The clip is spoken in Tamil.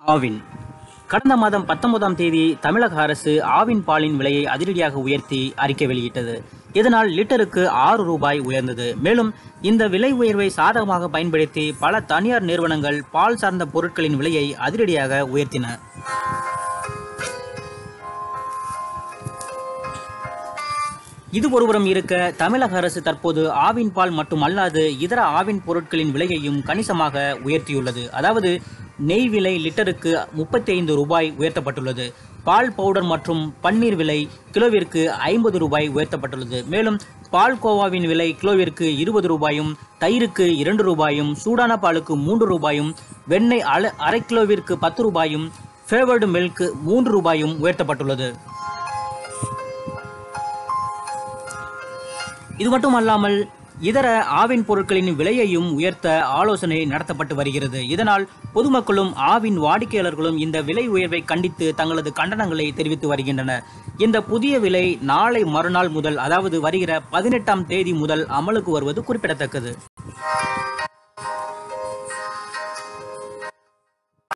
ஆவின் கடந்த மாதம் பத்தொன்பதாம் தேதி தமிழக அரசு ஆவின் பாலின் விலையை அதிரடியாக உயர்த்தி அறிக்கை வெளியிட்டது இதனால் லிட்டருக்கு ஆறு ரூபாய் உயர்ந்தது மேலும் இந்த விலை உயர்வை சாதகமாக பயன்படுத்தி பல தனியார் நிறுவனங்கள் பால் சார்ந்த பொருட்களின் விலையை அதிரடியாக உயர்த்தின இது ஒருபுறம் இருக்க தமிழக அரசு தற்போது ஆவின் பால் மட்டுமல்லாது இதர ஆவின் பொருட்களின் விலையையும் கணிசமாக உயர்த்தியுள்ளது அதாவது நெய் விலை லிட்டருக்கு முப்பத்தி ஐந்து ரூபாய் உயர்த்தப்பட்டுள்ளது பால் பவுடர் மற்றும் பன்னீர் விலை கிலோவிற்கு ஐம்பது ரூபாய் உயர்த்தப்பட்டுள்ளது மேலும் பால் கோவாவின் விலை கிலோவிற்கு இருபது ரூபாயும் தயிருக்கு இரண்டு ரூபாயும் சூடான பாலுக்கு மூன்று ரூபாயும் வெண்ணெய் அல அரை கிலோவிற்கு பத்து ரூபாயும் ஃபேவர்டு மில்க் மூன்று ரூபாயும் உயர்த்தப்பட்டுள்ளது இது மட்டுமல்லாமல் இதர ஆவின் பொருட்களின் விலையையும் உயர்த்த ஆலோசனை நடத்தப்பட்டு வருகிறது இதனால் பொதுமக்களும் ஆவின் வாடிக்கையாளர்களும் இந்த விலை உயர்வை கண்டித்து தங்களது கண்டனங்களை தெரிவித்து வருகின்றனர் இந்த புதிய விலை நாளை மறுநாள் முதல் அதாவது வருகிற பதினெட்டாம் தேதி முதல் அமலுக்கு வருவது குறிப்பிடத்தக்கது